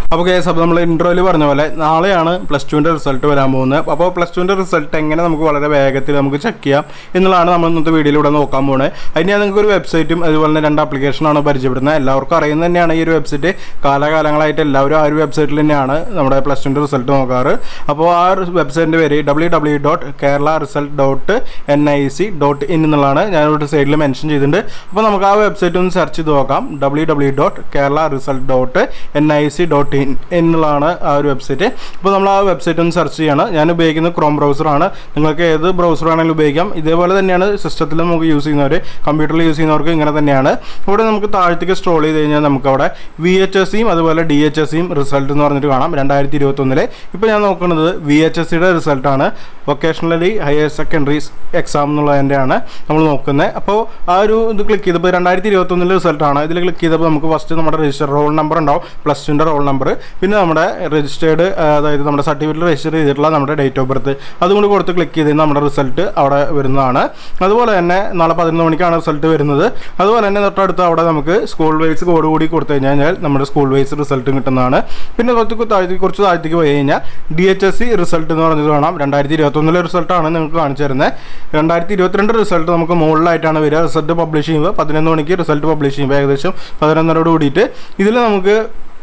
അപ്പോൾ കേസ് അപ്പോൾ നമ്മൾ ഇൻട്രോയിൽ പറഞ്ഞ പോലെ നാളെയാണ് പ്ലസ് ടുവിൻ്റെ റിസൾട്ട് വരാൻ പോകുന്നത് അപ്പോൾ പ്ലസ് ടുവിൻ്റെ റിസൾട്ട് എങ്ങനെ നമുക്ക് വളരെ വേഗത്തിൽ നമുക്ക് ചെക്ക് ചെയ്യാം എന്നുള്ളതാണ് നമ്മൾ ഇന്നത്തെ വീഡിയോയിലൂടെ നോക്കാൻ പോകുന്നത് അതിന് ഞാൻ നിങ്ങൾക്ക് ഒരു വെബ്സൈറ്റും അതുപോലെ തന്നെ രണ്ട് ആപ്ലിക്കേഷനാണ് പരിചയപ്പെടുന്നത് എല്ലാവർക്കും അറിയുന്നത് തന്നെയാണ് ഈ ഒരു വെബ്സൈറ്റ് കാലകാലങ്ങളായിട്ട് എല്ലാവരും ആ ഒരു വെബ്സൈറ്റിൽ തന്നെയാണ് നമ്മുടെ പ്ലസ് ടുവിൻ്റെ റിസൾട്ട് നോക്കാറ് അപ്പോൾ ആ ഒരു വെബ്സൈറ്റിൻ്റെ പേര് W W dot Kerala result dot N I C dot in എന്നുള്ളതാണ് ഞാനിവിടെ സൈഡിൽ മെൻഷൻ ചെയ്തിട്ടുണ്ട് അപ്പോൾ നമുക്ക് ആ വെബ്സൈറ്റ് ഒന്ന് സെർച്ച് ചെയ്ത് നോക്കാം W W dot Kerala result dot N I C dot in എന്നുള്ളതാണ് ആ ഒരു വെബ്സൈറ്റ് അപ്പോൾ നമ്മൾ ആ വെബ്സൈറ്റ് ഒന്ന് സെർച്ച് ചെയ്യണം ഞാൻ ഉപയോഗിക്കുന്നത് ക്രോം ബ്രൗസറാണ് നിങ്ങൾക്ക് ഏത് ബ്രൗസർ വേണമെങ്കിലും ഉപയോഗിക്കാം ഇതേപോലെ തന്നെയാണ് സിസ്റ്റത്തിൽ നമുക്ക് യൂസ് ചെയ്യുന്നവർ കമ്പ്യൂട്ടറിൽ യൂസ് ചെയ്യുന്നവർക്ക് ഇങ്ങനെ തന്നെയാണ് ഇവിടെ നമുക്ക് താഴത്തേക്ക് സ്ട്രോൾ ചെയ്ത് കഴിഞ്ഞാൽ നമുക്ക് അവിടെ വി എച്ച് എസ് സിയും അതുപോലെ ഡി എച്ച് എസ് സിയും റിസൾട്ട് എന്ന് പറഞ്ഞിട്ട് കാണാം രണ്ടായിരത്തി ഇരുപത്തൊന്നിലെ ഇപ്പോൾ ഞാൻ നോക്കുന്നത് വി എച്ച് എസ് സിയുടെ റിസൾട്ടാണ് വൊക്കേഷണലി ഹയർ സെക്കൻഡറി എക്സാം എന്നുള്ളതിൻ്റെയാണ് നമ്മൾ നോക്കുന്നത് അപ്പോൾ ആ ഒരു ഇത് ക്ലിക്ക് ചെയ്തപ്പോൾ രണ്ടായിരത്തി ഇരുപത്തൊന്നിലെ റിസൾട്ടാണ് ഇതിൽ ക്ലിക്ക് ചെയ്തപ്പോൾ നമുക്ക് ഫസ്റ്റ് നമ്മുടെ രജിസ്റ്റർ റോൾ നമ്പർ ഉണ്ടാവും പ്ലസ് ടുൻ്റെ റോൾ നമ്പർ പിന്നെ നമ്മുടെ രജിസ്റ്റേർഡ് അതായത് നമ്മുടെ സർട്ടിഫിക്കറ്റിൽ രജിസ്റ്റർ ചെയ്തിട്ടുള്ള നമ്മുടെ ഡേറ്റ് ഓഫ് ബർത്ത് അതും കൂടി കൊടുത്ത് ക്ലിക്ക് ചെയ്ത് നമ്മുടെ റിസൾട്ട് അവിടെ വരുന്നതാണ് അതുപോലെ തന്നെ നാളെ പതിനൊന്ന് മണിക്കാണ് റിസൾട്ട് വരുന്നത് അതുപോലെ തന്നെ തൊട്ടടുത്ത് അവിടെ നമുക്ക് സ്കൂൾ വൈസ് കോഡ് കൂടി കൊടുത്തു കഴിഞ്ഞാൽ നമ്മുടെ സ്കൂൾ വൈസ് റിസൾട്ട് കിട്ടുന്നതാണ് പിന്നെ കുറച്ച് താഴത്തേക്ക് കുറച്ച് താഴത്തേക്ക് പോയി കഴിഞ്ഞാൽ D H S C result എന്ന് പറഞ്ഞത് കാണാം രണ്ടായിരത്തി ഇരുപത്തൊന്നിലെ റിസൾട്ടാണ് നിങ്ങൾക്ക് കാണിച്ചു തരുന്നത് രണ്ടായിരത്തി ഇരുപത്തിരണ്ട് റിസൾട്ട് നമുക്ക് മുകളിലായിട്ടാണ് വരിക റിസൾട്ട് പബ്ലിഷ് ചെയ്യുമ്പോൾ പതിനൊന്ന് മണിക്ക് റിസൾട്ട് പബ്ലിഷ് ചെയ്യുമ്പോൾ ഏകദേശം പതിനൊന്നരോട് കൂടിയിട്ട് ഇതിൽ നമുക്ക്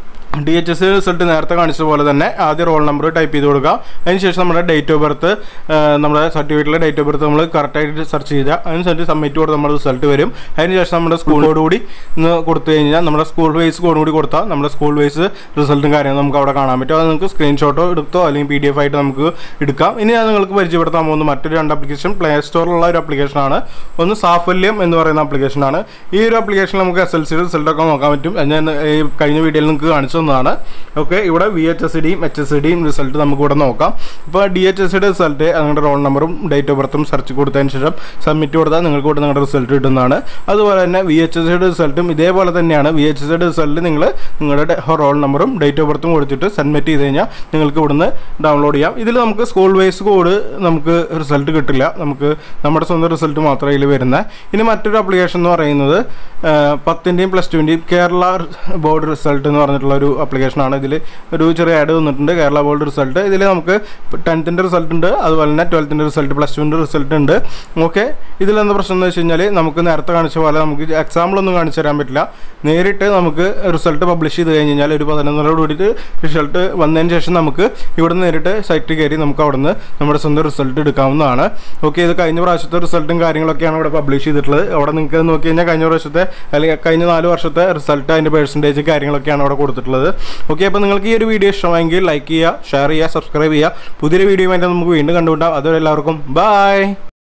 ഡി എച്ച് എസ് റിസൾട്ട് നേരത്തെ കാണിച്ച പോലെ തന്നെ ആദ്യം റോൾ നമ്പർ ടൈപ്പ് ചെയ്ത് കൊടുക്കുക അതിനുശേഷം നമ്മുടെ ഡേറ്റ് ഓഫ് ബർത്ത് നമ്മുടെ സർട്ടിഫിക്കറ്റിലെ ഡേറ്റ് ഓഫ് ബർത്ത് നമ്മൾ കറക്റ്റായിട്ട് സെർച്ച് ചെയ്താൽ അതിനുശേഷം സബ്മിറ്റ് കൊടുത്ത് നമ്മുടെ റിസൾട്ട് വരും അതിനുശേഷം നമ്മുടെ സ്കൂൾ കോഡ് കൂടി ഇന്ന് കൊടുത്തു കഴിഞ്ഞാൽ നമ്മുടെ സ്കൂൾ വൈസ് കോഡ് കൂടി കൊടുത്താൽ നമ്മുടെ സ്കൂൾ വൈസ് റിസൾട്ടും കാര്യങ്ങളും നമുക്ക് അവിടെ കാണാൻ പറ്റും അത് നിങ്ങൾക്ക് സ്ക്രീൻഷോട്ടോ എടുത്തോ അല്ലെങ്കിൽ പി ഡി എഫ് ആയിട്ട് നമുക്ക് എടുക്കാം ഇനി ഞാൻ നിങ്ങൾക്ക് പരിചയപ്പെടുത്താൻ പോകുന്ന മറ്റൊരു രണ്ട് ആപ്ലിക്കേഷൻ പ്ലേ സ്റ്റോറിലുള്ള ഒരു ആപ്ലിക്കേഷനാണ് ഒന്ന് സാഫല്യം എന്ന് പറയുന്ന ആപ്ലിക്കേഷനാണ് ഈ ഒരു ആപ്ലിക്കേഷൻ നമുക്ക് എസ് എൽ സിയുടെ റിസൾട്ടൊക്കെ നോക്കാൻ പറ്റും അത് ഞാൻ ഈ കഴിഞ്ഞ വീഡിയോയിൽ നിങ്ങൾക്ക് കാണിച്ചു തന്നതാണ് ഓക്കെ ഇവിടെ വി എച്ച് എസ് ഡിയും എച്ച് എസ് ഡിയും റിസൾട്ട് നമുക്ക് ഇവിടെ നോക്കാം ഇപ്പോൾ ഡി എച്ച് എസ് ഡിയുടെ റിസൾട്ട് നിങ്ങളുടെ റോൾ നമ്പറും ഡേറ്റ് ഓഫ് ബർത്തും സെർച്ച് കൊടുത്തതിന് ശേഷം സബ്മിറ്റ് കൊടുത്താൽ നിങ്ങൾക്ക് ഇവിടെ നിങ്ങളുടെ റിസൾട്ട് കിട്ടുന്നതാണ് അതുപോലെ തന്നെ വി എച്ച് എസ് ഡിയുടെ റിസൾട്ടും ഇതേപോലെ തന്നെയാണ് വി എച്ച് എസ് ഡിയുടെ റിസൾട്ട് നിങ്ങൾ നിങ്ങളുടെ റോൾ നമ്പറും ഡേറ്റ് ഓഫ് ബർത്തും കൊടുത്തിട്ട് സബ്മിറ്റ് ചെയ്ത് കഴിഞ്ഞാൽ നിങ്ങൾക്ക് ഇവിടുന്ന് ഡൗൺലോഡ് ചെയ്യാം ഇതിൽ നമുക്ക് സ്കൂൾ വൈസ് കോഡ് നമുക്ക് റിസൾട്ട് കിട്ടില്ല നമുക്ക് നമ്മുടെ സ്വന്തം റിസൾട്ട് മാത്രമേ ഇതിൽ വരുന്നത് ഇനി മറ്റൊരു ആപ്ലിക്കേഷൻ എന്ന് പറയുന്നത് പത്തിൻ്റെയും പ്ലസ് ടുവിൻ്റെയും കേരള ബോർഡ് റിസൾട്ട് എന്ന് പറഞ്ഞിട്ടുള്ള ഒരു ആപ്ലിക്കേഷനാണ് ഇതിൽ ഒരു ചെറിയ ആഡ് വന്നിട്ടുണ്ട് കേരള ബോർഡ് റിസൾട്ട് ഇതിൽ നമുക്ക് ടെൻത്തിൻ്റെ റിസൾട്ട് ഉണ്ട് അതുപോലെ തന്നെ ട്വൽത്തിൻ്റെ റിസൾട്ട് പ്ലസ് ടുവിൻ്റെ റിസൾട്ട് ഉണ്ട് ഓക്കെ ഇതിലെന്താ പ്രശ്നം എന്ന് വെച്ച് കഴിഞ്ഞാൽ നമുക്ക് നേരത്തെ കാണിച്ച പോലെ നമുക്ക് എക്സാമ്പിളൊന്നും കാണിച്ചു തരാൻ പറ്റില്ല നേരിട്ട് നമുക്ക് റിസൾട്ട് പബ്ലിഷ് ചെയ്ത് കഴിഞ്ഞ് കഴിഞ്ഞാൽ ഒരു പതിനൊന്നരോട് കൂടിയിട്ട് റിസൾട്ട് വന്നതിന് ശേഷം നമുക്ക് ഇവിടെ നിന്ന് നേരിട്ട് സൈറ്റ് കയറി നമുക്ക് അവിടെ നിന്ന് നമ്മുടെ സ്വന്തം റിസൾട്ട് എടുക്കാവുന്നതാണ് ഓക്കെ ഇത് കഴിഞ്ഞ പ്രാവശ്യത്തെ റിസൾട്ടും കാര്യങ്ങളൊക്കെയാണ് ഇവിടെ പബ്ലിഷ് ചെയ്തിട്ടുള്ളത് അവിടെ നിങ്ങൾക്ക് നോക്കി കഴിഞ്ഞാൽ കഴിഞ്ഞ പ്രാവശ്യത്തെ അല്ലെങ്കിൽ കഴിഞ്ഞ നാല് വർഷത്തെ റിസൾട്ട് അതിൻ്റെ പെർസെൻറ്റേജ് കാര്യങ്ങളൊക്കെയാണ് അവിടെ കൊടുത്തിട്ടുള്ളത് ഓക്കെ അപ്പോൾ നിങ്ങൾക്ക് ഈ ഒരു വീഡിയോ ഇഷ്ടമായെങ്കിൽ ലൈക്ക് ചെയ്യുക ഷെയർ ചെയ്യുക സബ്സ്ക്രൈബ് ചെയ്യുക പുതിയൊരു വീഡിയോ ആയിട്ട് നമുക്ക് വീണ്ടും കണ്ടുപിട്ടാം അതുവരെ എല്ലാവർക്കും ബൈ